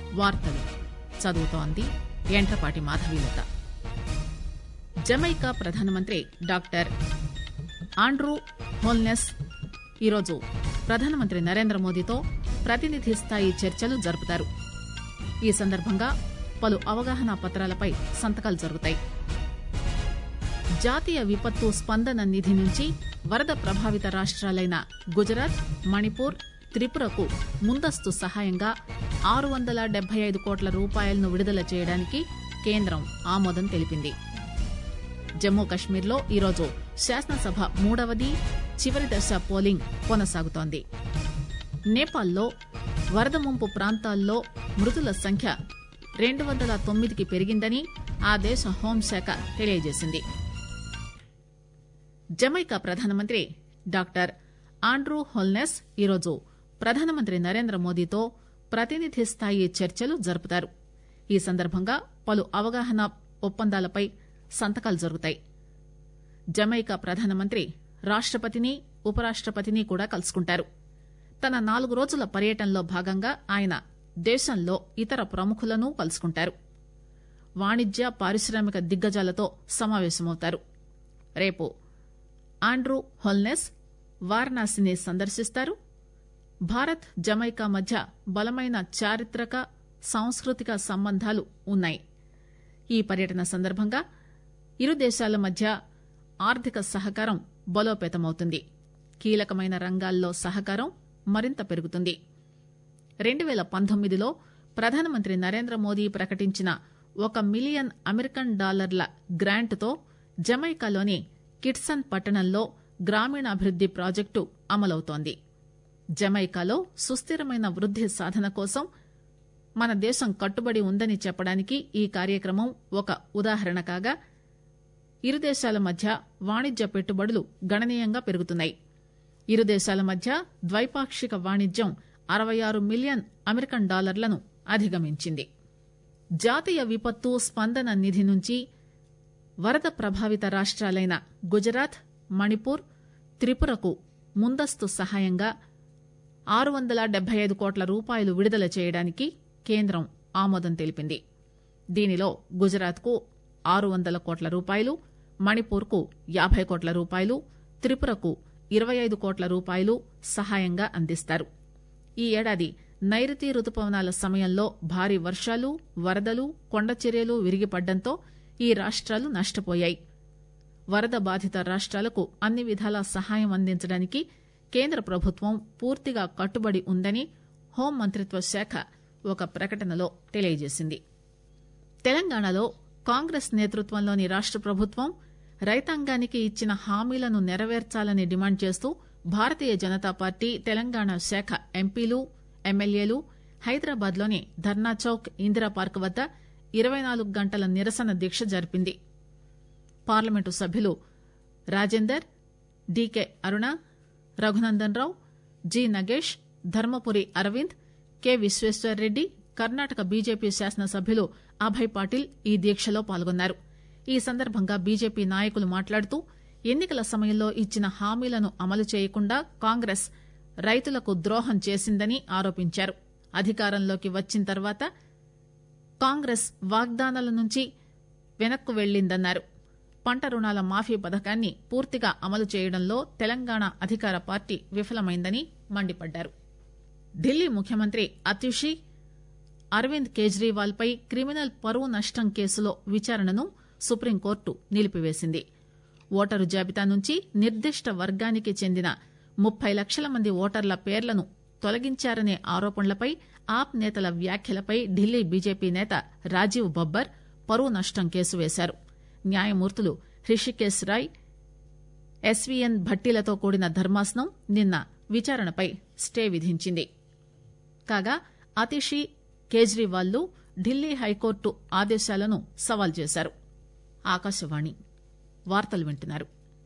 వార్తలు చదువుతోంది ఎంట్రపాటి మాధవీలత జమైకా ప్రధానమంత్రి డాక్టర్ ఆండ్రూ హోల్నెస్ ఈరోజు ప్రధానమంత్రి నరేంద్ర మోదీతో ప్రతినిధి స్థాయి చర్చలు జరుపుతారు ఈ సందర్భంగా పలు అవగాహన పత్రాలపై సంతకాలు జరుగుతాయి జాతీయ విపత్తు స్పందన నిధి నుంచి వరద ప్రభావిత రాష్ట్రాలైన గుజరాత్ మణిపూర్ త్రిపురకు ముందస్తు సహాయంగా ఆరు వందల డెబ్బై ఐదు కోట్ల రూపాయలను విడుదల చేయడానికి కేంద్రం ఆమోదం తెలిపింది జమ్మూ కశ్మీర్లో ఈరోజు శాసనసభ మూడవది చివరి దశ పోలింగ్ కొనసాగుతోంది నేపాల్లో వరద ముంపు ప్రాంతాల్లో మృతుల సంఖ్య రెండు వందల తొమ్మిదికి పెరిగిందని ఆ దేశ హోంశాఖ తెలియజేసింది జమైకా ప్రధానమంత్రి డాక్టర్ ఆండ్రూ హోల్నెస్ ఈరోజు ప్రధానమంత్రి నరేంద్ర మోదీతో ప్రతినిధి స్థాయి చర్చలు జరుపుతారు ఈ సందర్భంగా పలు అవగాహన ఒప్పందాలపై సంతకాలు జరుగుతాయి జమైకా ప్రధానమంత్రి రాష్టపతిని ఉపరాష్టపతిని కూడా కలుసుకుంటారు తన నాలుగు రోజుల పర్యటనలో భాగంగా ఆయన దేశంలో ఇతర ప్రముఖులను కలుసుకుంటారు వాణిజ్య పారిశ్రామిక దిగ్గజాలతో సమావేశమవుతారు రేపు ఆండ్రూ హోల్నెస్ వారణాసిని సందర్శిస్తారు భారత్ జమైకా మధ్య బలమైన చారిత్రక సాంస్కృతిక సంబంధాలు ఉన్నాయి ఈ పర్యటన సందర్భంగా ఇరు దేశాల మధ్య ఆర్థిక సహకారం బలోపేతమవుతుంది కీలకమైన రంగాల్లో సహకారం మరింత పెరుగుతుంది రెండు పేల పంతొమ్మిదిలో ప్రధానమంత్రి నరేంద్ర మోదీ ప్రకటించిన ఒక మిలియన్ అమెరికన్ డాలర్ల గ్రాంట్తో జమైకాలోని కిట్సన్ పట్టణంలో గ్రామీణాభివృద్ది ప్రాజెక్టు అమలవుతోంది జమైకాలో సుస్థిరమైన వృద్ది సాధన కోసం మన దేశం కట్టుబడి ఉందని చెప్పడానికి ఈ కార్యక్రమం ఒక ఉదాహరణ కాగా ఇరు దేశాల మధ్య వాణిజ్య పెట్టుబడులు గణనీయంగా పెరుగుతున్నాయి ఇరు దేశాల మధ్య ద్వైపాక్షిక వాణిజ్యం అరవై ఆరు మిలియన్ అమెరికన్ డాలర్లను అధిగమించింది జాతీయ విపత్తు స్పందన నిధి నుంచి వరద ప్రభావిత రాష్ట్రాలైన గుజరాత్ మణిపూర్ త్రిపురకు ముందస్తు సహాయంగా ఆరు వందల డెబ్బై ఐదు కోట్ల రూపాయలు విడుదల చేయడానికి కేంద్రం ఆమోదం తెలిపింది దీనిలో గుజరాత్కు ఆరు వందల కోట్ల రూపాయలు మణిపూర్కు యాభై కోట్ల రూపాయలు త్రిపురకు ఇరవై ఐదు కోట్ల రూపాయలు సహాయంగా అందిస్తారు ఈ ఏడాది నైరుతి రుతుపవనాల సమయంలో భారీ వర్షాలు వరదలు కొండచర్యలు విరిగిపడ్డంతో ఈ రాష్ట్రాలు నష్టపోయాయి వరద బాధిత రాష్ట్రాలకు అన్ని విధాలా సహాయం అందించడానికి కేంద్ర ప్రభుత్వం పూర్తిగా కట్టుబడి ఉందని హోం మంత్రిత్వ శాఖ ఒక ప్రకటనలో తెలియజేసింది తెలంగాణలో కాంగ్రెస్ నేతృత్వంలోని రాష్ట ప్రభుత్వం రైతాంగానికి ఇచ్చిన హామీలను నెరవేర్చాలని డిమాండ్ చేస్తూ భారతీయ జనతా పార్టీ తెలంగాణ శాఖ ఎంపీలు ఎమ్మెల్యేలు హైదరాబాద్ లోని ధర్నా చౌక్ ఇందిరా పార్క్ వద్ద ఇరవై నాలుగు గంటల నిరసన దీక్ష జరిపింది పార్లమెంటు సభ్యులు Rajender D K Aruna Raghunandan Rao G Nagesh Dharmapuri Arvind K Vishweshwar Reddy Karnataka BJP శాసనసభ్యులు అభయ్ పాటిల్ ఈ దీక్షలో పాల్గొన్నారు ఈ సందర్భంగా బీజేపీ నాయకులు మాట్లాడుతూ ఎన్నికల సమయంలో ఇచ్చిన హామీలను అమలు చేయకుండా కాంగ్రెస్ రైతులకు ద్రోహం చేసిందని ఆరోపించారు అధికారంలోకి వచ్చిన తర్వాత కాంగ్రెస్ వాగ్దానాల నుంచి వెనక్కు వెళ్లిందన్నారు పంట రుణాల మాఫీ పథకాన్ని పూర్తిగా అమలు చేయడంలో తెలంగాణ అధికార పార్టీ విఫలమైందని మండిపడ్డారు ఢిల్లీ ముఖ్యమంత్రి అతిషి అరవింద్ కేజ్రీవాల్ పై క్రిమినల్ పరువు నష్టం కేసులో విచారణను సుప్రీంకోర్టు నిలిపివేసింది ఓటరు జాబితా నుంచి నిర్దిష్ట వర్గానికి చెందిన ముప్పై లక్షల మంది ఓటర్ల పేర్లను తొలగించారనే ఆరోపణలపై ఆప్ నేతల వ్యాఖ్యలపై ఢిల్లీ బీజేపీ నేత రాజీవ్ బబ్బర్ పరువు నష్టం కేసు వేశారు న్యాయమూర్తులు హృషికేశ్ రాయ్ ఎస్వీఎన్ భట్టీలతో కూడిన ధర్మాసనం నిన్న విచారణపై స్టే విధించింది కాగా అతిషి కేజ్రీవాల్లు ఢిల్లీ హైకోర్టు ఆదేశాలను సవాల్ చేశారు ఆకాశవాణి వార్తలు వింటున్నారు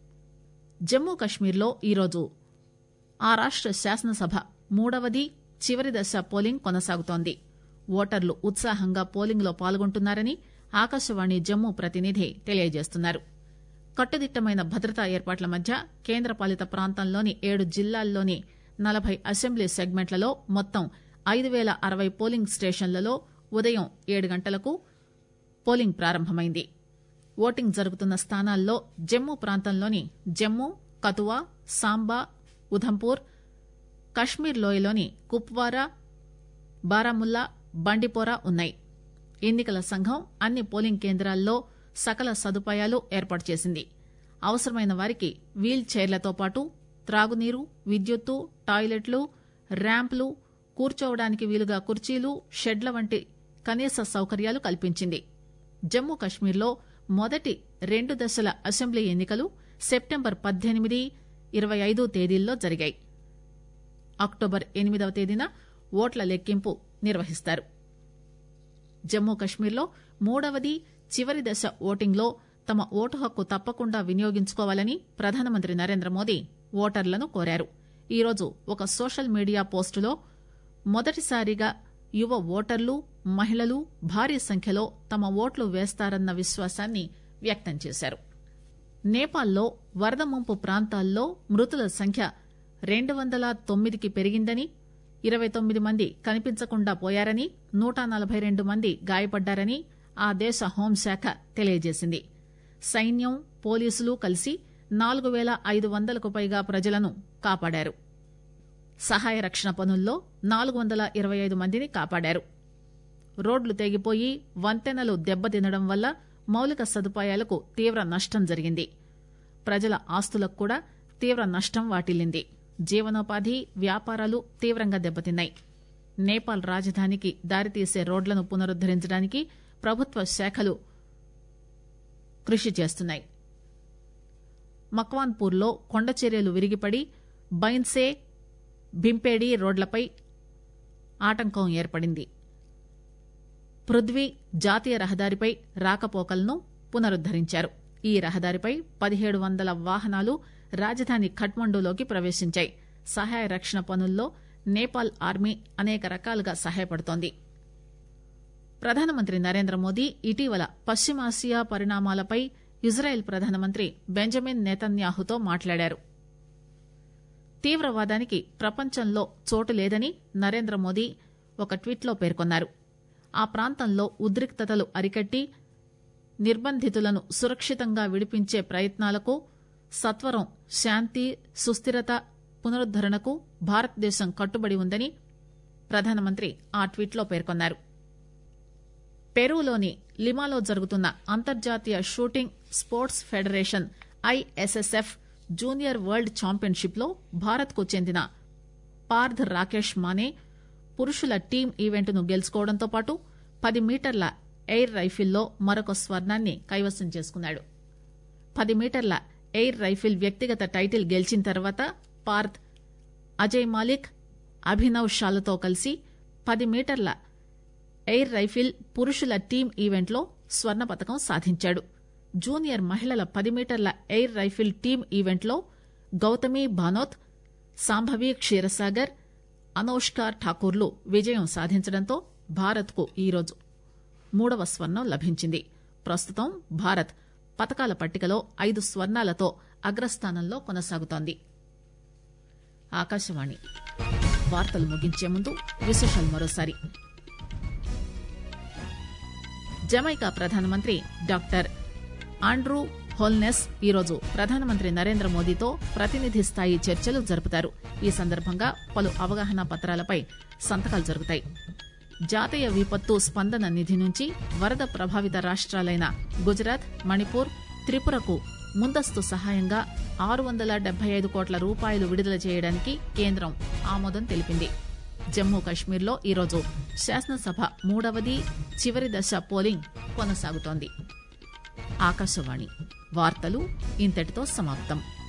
జమ్మూ కశ్మీర్లో ఈరోజు ఆ రాష్ట శాసనసభ మూడవది చివరి దశ పోలింగ్ కొనసాగుతోంది ఓటర్లు ఉత్సాహంగా పోలింగ్ లో పాల్గొంటున్నారని ఆకాశవాణి జమ్మూ ప్రతినిధి తెలియజేస్తున్నారు కట్టుదిట్టమైన భద్రతా ఏర్పాట్ల మధ్య కేంద్రపాలిత ప్రాంతంలోని ఏడు జిల్లాల్లోని నలభై అసెంబ్లీ సెగ్మెంట్లలో మొత్తం ఐదు పేల అరవై పోలింగ్ స్టేషన్లలో ఉదయం ఏడు గంటలకు పోలింగ్ ప్రారంభమైంది ఓటింగ్ జరుగుతున్న స్థానాల్లో జమ్మూ ప్రాంతంలోని జమ్మూ కతువా సాంబా ఉధంపూర్ కశ్మీర్ లోయలోని కుప్వారా బారాముల్లా బండిపోరా ఉన్నాయి ఎన్నికల సంఘం అన్ని పోలింగ్ కేంద్రాల్లో సకల సదుపాయాలు ఏర్పాటు చేసింది అవసరమైన వారికి వీల్ చైర్లతో పాటు త్రాగునీరు విద్యుత్తు టాయిలెట్లు ర్యాంపులు కూర్చోవడానికి వీలుగా కుర్చీలు షెడ్ల వంటి కనీస సౌకర్యాలు కల్పించింది జమ్మూ కశ్మీర్లో మొదటి రెండు దశల అసెంబ్లీ ఎన్నికలు సెప్టెంబర్ పద్దెనిమిది ఇరవై ఐదు తేదీల్లో జరిగాయి అక్టోబర్ ఎనిమిదవ తేదీన ఓట్ల లెక్కింపు నిర్వహిస్తారు జమ్మూ కశ్మీర్లో మూడవది చివరి దశ ఓటింగ్లో తమ ఓటు హక్కు తప్పకుండా వినియోగించుకోవాలని ప్రధానమంత్రి నరేంద్ర మోదీ ఓటర్లను కోరారు ఈరోజు ఒక సోషల్ మీడియా పోస్టులో మొదటిసారిగా యువ ఓటర్లు మహిళలు భారీ సంఖ్యలో తమ ఓట్లు వేస్తారన్న విశ్వాసాన్ని వ్యక్తం చేశారు నేపాల్లో వరద ముంపు ప్రాంతాల్లో మృతుల సంఖ్య రెండు వందల తొమ్మిదికి పెరిగిందని ఇరవై తొమ్మిది మంది కనిపించకుండా పోయారని నూట నలభై రెండు మంది గాయపడ్డారని ఆ దేశ హోంశాఖ తెలియజేసింది సైన్యం పోలీసులు కలిసి నాలుగు పేల ఐదు వందలకు పైగా ప్రజలను కాపాడారు సహాయ రక్షణ పనుల్లో నాలుగు వందల ఇరవై ఐదు మందిని కాపాడారు రోడ్లు తెగిపోయి వంతెనలు దెబ్బతినడం వల్ల మౌలిక సదుపాయాలకు తీవ్ర నష్టం జరిగింది ప్రజల ఆస్తులకు కూడా తీవ్ర నష్టం వాటిల్లింది జీవనోపాధి వ్యాపారాలు తీవ్రంగా దెబ్బతిన్నాయి నేపాల్ రాజధానికి దారితీసే రోడ్లను పునరుద్దరించడానికి ప్రభుత్వ శాఖలు కృషి చేస్తున్నాయి మక్వాన్పూర్లో కొండచర్యలు విరిగిపడి బైన్సే భింపేడి రోడ్లపై ఆటంకం ఏర్పడింది పృథ్వీ జాతీయ రహదారిపై రాకపోకలను పునరుద్దరించారు ఈ రహదారిపై పదిహేడు వందల వాహనాలు రాజధాని ఖట్మండులోకి ప్రవేశించాయి సహాయ రక్షణ పనుల్లో నేపాల్ ఆర్మీ అనేక రకాలుగా సహాయపడుతోంది ప్రధానమంత్రి నరేంద్ర మోదీ ఇటీవల పశ్చిమాసియా పరిణామాలపై ఇజ్రాయెల్ ప్రధానమంత్రి బెంజమిన్ నెతన్యాహుతో మాట్లాడారు తీవ్రవాదానికి ప్రపంచంలో చోటు లేదని నరేంద్ర మోదీ ఒక ట్వీట్లో పేర్కొన్నారు ఆ ప్రాంతంలో ఉద్రిక్తతలు అరికట్టి నిర్బంధితులను సురక్షితంగా విడిపించే ప్రయత్నాలకు సత్వరం శాంతి సుస్థిరత పునరుద్దరణకు భారతదేశం కట్టుబడి ఉందని ప్రధానమంత్రి ఆ ట్వీట్లో పేర్కొన్నారు పెరూలోని లిమాలో జరుగుతున్న అంతర్జాతీయ shooting sports federation ISSF junior world championship లో భారత్ కు చెందిన పార్థ్ రాకేష్ మానే పురుషుల టీం ఈవెంట్ను గెలుచుకోవడంతో పాటు పది మీటర్ల ఎయిర్ రైఫిల్లో మరొక స్వర్ణాన్ని కైవసం చేసుకున్నాడు పది మీటర్ల ఎయిర్ రైఫిల్ వ్యక్తిగత టైటిల్ గెలిచిన తర్వాత పార్థ్ అజయ్ మాలిక్ అభినవ్ షాలతో కలిసి పది మీటర్ల ఎయిర్ రైఫిల్ పురుషుల టీం ఈవెంట్లో స్వర్ణ పతకం సాధించాడు జూనియర్ మహిళల పది మీటర్ల ఎయిర్ రైఫిల్ టీం ఈవెంట్లో గౌతమి భానోత్ సాంభవి క్షీరసాగర్ అనౌష్కా ఠాకూర్లు విజయం సాధించడంతో భారత్కు ఈరోజు మూడవ స్వర్ణం లభించింది ప్రస్తుతం భారత్ పతకాల పట్టికలో ఐదు స్వర్ణాలతో అగ్రస్థానంలో కొనసాగుతోంది ఆకాశవాణి వార్తలు ముగించే ముందు విశేషాలు మరోసారి జమైకా ప్రధానమంత్రి డాక్టర్ ఆండ్రూ హోల్నెస్ ఈరోజు ప్రధానమంత్రి నరేంద్ర మోదీతో ప్రతినిధి స్థాయి చర్చలు జరుపుతారు ఈ సందర్భంగా పలు అవగాహన పత్రాలపై సంతకాలు జరుగుతాయి జాతీయ విపత్తు స్పందన నిధి నుంచి వరద ప్రభావిత రాష్ట్రాలైన గుజరాత్ మణిపూర్ త్రిపురకు ముందస్తు సహాయంగా ఆరు వందల డెబ్బై ఐదు కోట్ల రూపాయలు విడుదల చేయడానికి కేంద్రం ఆమోదం తెలిపింది జమ్మూ కశ్మీర్లో ఈరోజు శాసనసభ మూడవది చివరి దశ పోలింగ్ కొనసాగుతోంది ఆకాశవాణి వార్తలు ఇంతటితో సమాప్తం